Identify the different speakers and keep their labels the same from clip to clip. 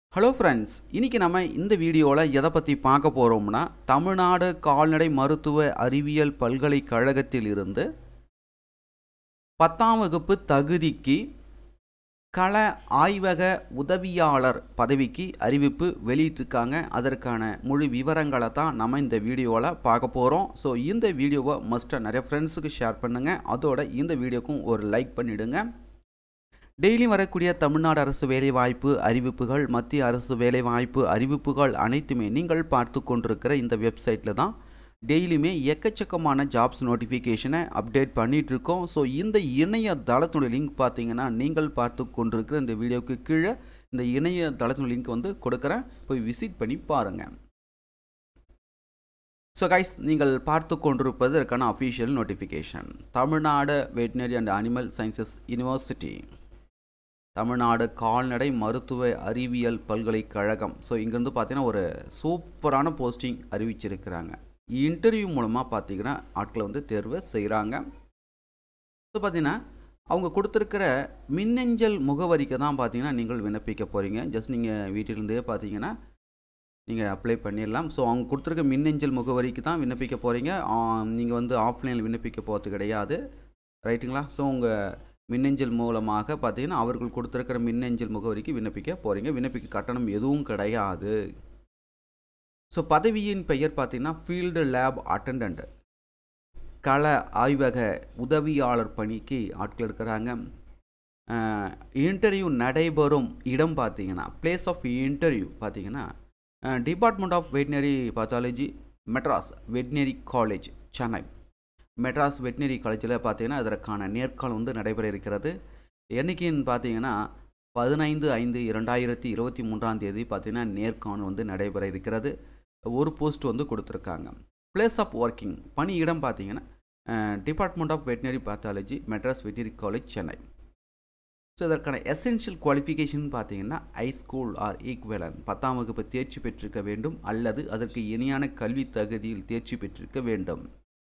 Speaker 1: hello friends இன்றைக்கி நம்ம இந்த வீடியோவில் எதை பற்றி பார்க்க போகிறோம்னா தமிழ்நாடு கால்நடை மருத்துவ அறிவியல் பல்கலைக்கழகத்தில் இருந்து பத்தாம் வகுப்பு தகுதிக்கு கள ஆய்வக உதவியாளர் பதவிக்கு அறிவிப்பு வெளியிட்டிருக்காங்க அதற்கான முழு விவரங்களை தான் நம்ம இந்த வீடியோவில் பார்க்க போகிறோம் ஸோ இந்த வீடியோவை மஸ்ட்டாக நிறைய ஃப்ரெண்ட்ஸுக்கு ஷேர் பண்ணுங்கள் அதோட இந்த வீடியோக்கும் ஒரு லைக் பண்ணிவிடுங்க டெய்லி வரக்கூடிய தமிழ்நாடு அரசு வேலைவாய்ப்பு அறிவிப்புகள் மத்திய அரசு வேலைவாய்ப்பு அறிவிப்புகள் அனைத்துமே நீங்கள் பார்த்து கொண்டிருக்கிற இந்த வெப்சைட்டில் தான் டெய்லியுமே எக்கச்சக்கமான ஜாப்ஸ் நோட்டிஃபிகேஷனை அப்டேட் பண்ணிகிட்ருக்கோம் ஸோ இந்த இணையதளத்துடைய லிங்க் பார்த்தீங்கன்னா நீங்கள் பார்த்து கொண்டிருக்கிற இந்த வீடியோவுக்கு கீழே இந்த இணையதளத்தினுடைய லிங்க் வந்து கொடுக்குறேன் போய் விசிட் பண்ணி பாருங்கள் ஸோ கைஸ் நீங்கள் பார்த்து கொண்டிருப்பது இதற்கான official notification Tamil Nadu veterinary and animal sciences university Tamil Nadu கால்நடை மருத்துவ அறிவியல் பல்கலைக்கழகம் ஸோ இங்கேருந்து பார்த்தீங்கன்னா ஒரு சூப்பரான போஸ்டிங் அறிவிச்சிருக்கிறாங்க இன்டர்வியூ மூலமாக பார்த்தீங்கன்னா ஆட்களை வந்து தேர்வு செய்கிறாங்க ஸோ பார்த்தீங்கன்னா அவங்க கொடுத்துருக்கிற மின்னஞ்சல் முகவரிக்கு தான் பார்த்தீங்கன்னா நீங்கள் விண்ணப்பிக்க போகிறீங்க ஜஸ்ட் நீங்கள் வீட்டிலிருந்தே பார்த்தீங்கன்னா நீங்கள் அப்ளை பண்ணிடலாம் ஸோ அவங்க கொடுத்துருக்க மின்னஞ்சல் முகவரிக்கு தான் விண்ணப்பிக்க போகிறீங்க நீங்கள் வந்து ஆஃப்லைனில் விண்ணப்பிக்க போகிறது கிடையாது ரைட்டுங்களா ஸோ உங்கள் மின்னஞ்சல் மூலமாக பார்த்தீங்கன்னா அவர்கள் கொடுத்துருக்கிற மின்னஞ்சல் முகவரிக்கு விண்ணப்பிக்க போகிறீங்க விண்ணப்பிக்க கட்டணம் எதுவும் கிடையாது ஸோ பதவியின் பெயர் பார்த்தீங்கன்னா ஃபீல்டு லேப் அட்டண்டன்ட் கள ஆய்வக உதவியாளர் பணிக்கு ஆட்கள் இருக்கிறாங்க இன்டர்வியூ நடைபெறும் இடம் பார்த்தீங்கன்னா பிளேஸ் ஆஃப் இன்டர்வியூ பார்த்தீங்கன்னா department of veterinary pathology Madras veterinary college Chennai Madras veterinary காலேஜில் பார்த்தீங்கன்னா அதற்கான நேர்காணல் வந்து நடைபெற இருக்கிறது என்றைக்குன்னு பார்த்தீங்கன்னா பதினைந்து ஐந்து இரண்டாயிரத்தி இருபத்தி மூன்றாம் தேதி பார்த்தீங்கன்னா நேர்காணல் வந்து நடைபெற இருக்கிறது ஒரு போஸ்ட் வந்து கொடுத்துருக்காங்க பிளேஸ் ஆஃப் ஒர்க்கிங் பணி இடம் பார்த்தீங்கன்னா department of veterinary pathology Madras veterinary college Chennai so இதற்கான எசென்ஷியல் குவாலிஃபிகேஷன் பார்த்தீங்கன்னா ஹை ஸ்கூல் ஆர் ஈக்குவலன் பத்தாம் வகுப்பு தேர்ச்சி பெற்றிருக்க வேண்டும் அல்லது அதற்கு இணையான கல்வி தகுதியில் தேர்ச்சி பெற்றிருக்க வேண்டும்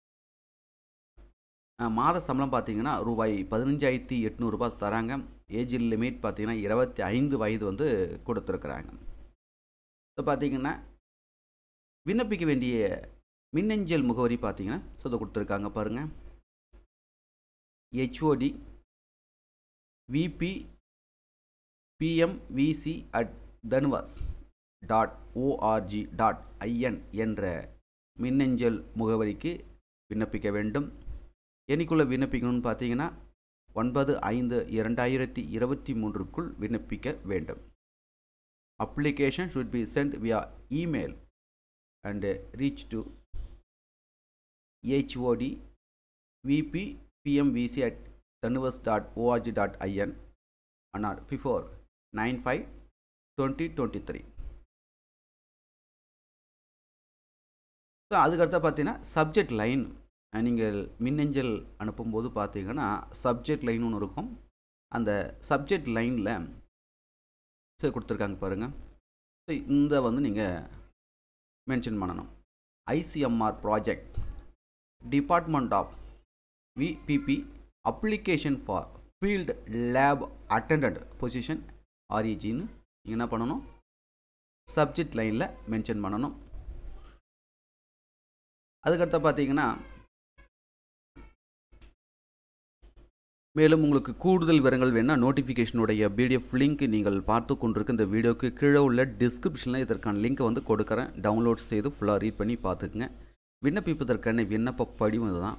Speaker 1: மாத சம்பளம் பார்த்தீங்கன்னா ரூபாய் பதினஞ்சாயிரத்தி எட்நூறுபா தராங்க ஏஜ் லிமிட் பார்த்தீங்கன்னா இருபத்தி ஐந்து வயது வந்து கொடுத்துருக்குறாங்க ஸோ பார்த்தீங்கன்னா விண்ணப்பிக்க வேண்டிய மின்னஞ்சல் முகவரி பார்த்தீங்கன்னா ஸோ அதை கொடுத்துருக்காங்க பாருங்கள் HOD VP PMVC at TANUVAS dot ORG dot IN என்ற மின்னஞ்சல் முகவரிக்கு விண்ணப்பிக்க வேண்டும் என்னைக்குள்ளே விண்ணப்பிக்கணும்னு பார்த்தீங்கன்னா ஒன்பது ஐந்து இரண்டாயிரத்தி இருபத்தி மூன்றுக்குள் விண்ணப்பிக்க வேண்டும் application should be sent via email and reach to HOD VP PMVC at TANUVAS dot ORG dot IN on or before nine five twenty twenty three so அதுக்கடுத்து பார்த்தீங்கன்னா சப்ஜெக்ட் லைன் நீங்கள் மின்னஞ்சல் அனுப்பும்போது பார்த்தீங்கன்னா சப்ஜெக்ட் லைன் ஒன்று இருக்கும் அந்த சப்ஜெக்ட் லைனில் சரி கொடுத்துருக்காங்க பாருங்கள் ஸோ இந்த வந்து நீங்கள் மென்ஷன் பண்ணணும் ICMR project department of VPP application for field lab attendant position ஆர்இஜின்னு நீங்கள் என்ன பண்ணணும் சப்ஜெக்ட் லைனில் மென்ஷன் பண்ணணும் அதுக்கடுத்து பார்த்தீங்கன்னா மேலும் உங்களுக்கு கூடுதல் விவரங்கள் வேணால் நோட்டிஃபிகேஷனுடைய பிடிஎஃப் லிங்க் நீங்கள் பார்த்து கொண்டிருக்க இந்த வீடியோக்கு கீழே உள்ள டிஸ்கிரிப்ஷனில் இதற்கான லிங்க்கை வந்து கொடுக்குறேன் டவுன்லோட் செய்து ஃபுல்லாக ரீட் பண்ணி பார்த்துக்குங்க விண்ணப்பிப்பதற்கான விண்ணப்ப படிவம் இதுதான்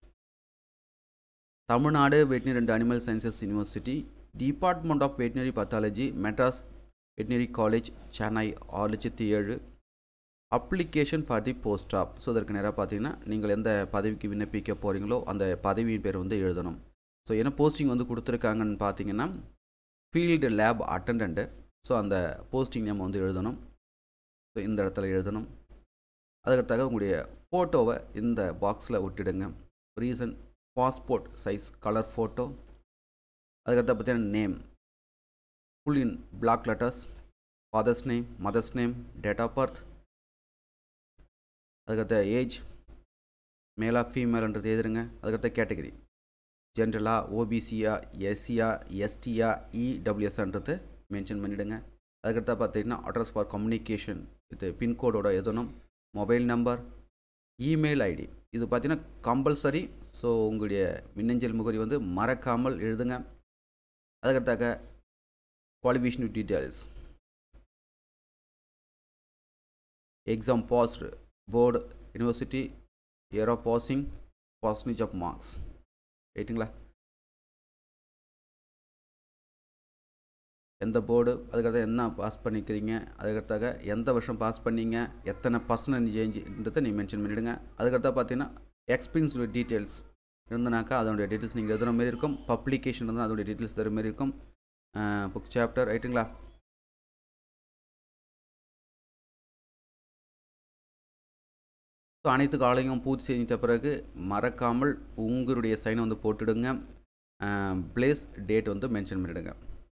Speaker 1: Tamil Nadu veterinary and animal sciences university department of veterinary pathology Madras veterinary college Chennai ஆறு லட்சத்தி ஏழு application for the post of so இதற்கு நேராக பார்த்தீங்கன்னா நீங்கள் எந்த பதவிக்கு விண்ணப்பிக்க போகிறீங்களோ அந்த பதவியின் பேர் வந்து எழுதணும் ஸோ என்ன போஸ்டிங் வந்து கொடுத்துருக்காங்கன்னு பார்த்தீங்கன்னா ஃபீல்டு லேப் அட்டண்டண்ட்டு ஸோ அந்த போஸ்டிங் நம்ம வந்து எழுதணும் ஸோ இந்த இடத்துல எழுதணும் அதுக்கடுத்தாக உங்களுடைய ஃபோட்டோவை இந்த பாக்ஸில் விட்டுடுங்க recent passport size colour photo அதுக்கடுத்த பார்த்தீங்கன்னா name full in block letters father's name mother's name date of birth அதுக்கடுத்த ஏஜ் மேலா ஃபீமேல்ன்றது எழுதுருங்க அதுக்கடுத்த கேட்டகரி ஜென்ரலா ஓபிசியா எஸ்சியா எஸ்டியா இடபிள்யூஎஸ்ன்றது மென்ஷன் பண்ணிவிடுங்க அதுக்கடுத்தா பார்த்தீங்கன்னா அட்ரஸ் ஃபார் கம்யூனிகேஷன் இது பின்கோடோட எதனும் மொபைல் நம்பர் இமெயில் ஐடி இது பார்த்தீங்கன்னா கம்பல்சரி ஸோ உங்களுடைய மின்னஞ்சல் முகவரி வந்து மறக்காமல் எழுதுங்க அதுக்கடுத்தாக qualification details exam passed board university year of passing percentage of marks ரைட்டுங்களா எந்த போர்டு அதுக்கடுத்து என்ன பாஸ் பண்ணிக்கிறீங்க அதுக்கடுத்தாக எந்த வருஷம் பாஸ் பண்ணீங்க எத்தனை பர்சன்டேஜ்ன்றதை நீங்கள் மென்ஷன் பண்ணிவிடுங்க அதுக்கடுத்தா பார்த்தீங்கன்னா எக்ஸ்பீரியன்ஸ் டீட்டெயில்ஸ் இருந்தனாக்கா அதனுடைய டீட்டெயில்ஸ் நீங்கள் எழுதுகிற மாதிரி இருக்கும் பப்ளிகேஷன் இருந்தால் அதோடைய டீட்டெயில்ஸ் தர மாதிரி இருக்கும் புக் சாப்டர் ரைட்டுங்களா ஸோ அனைத்து காலையும் பூர்த்தி செஞ்சிட்ட பிறகு மறக்காமல் உங்களுடைய சைனை வந்து போட்டுடுங்க பிளேஸ் டேட் வந்து மென்ஷன் பண்ணிவிடுங்க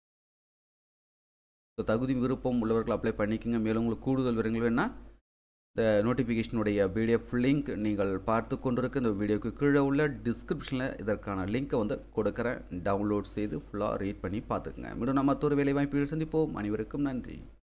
Speaker 1: ஸோ தகுதி விருப்பம் உள்ளவர்கள் அப்ளை பண்ணிக்கோங்க மேலும் உங்களுக்கு கூடுதல் விவரங்கள் வேணால் இந்த நோட்டிஃபிகேஷனுடைய பிடிஎஃப் லிங்க் நீங்கள் பார்த்து கொண்டிருக்க இந்த வீடியோக்கு கீழே உள்ள டிஸ்கிரிப்ஷனில் இதற்கான லிங்க்கை வந்து கொடுக்குறேன் டவுன்லோட் செய்து ஃபுல்லாக ரீட் பண்ணி பார்த்துக்குங்க மீண்டும் நம்ம மற்றொரு வேலை வாய்ப்புகள் சந்திப்போம் அனைவருக்கும் நன்றி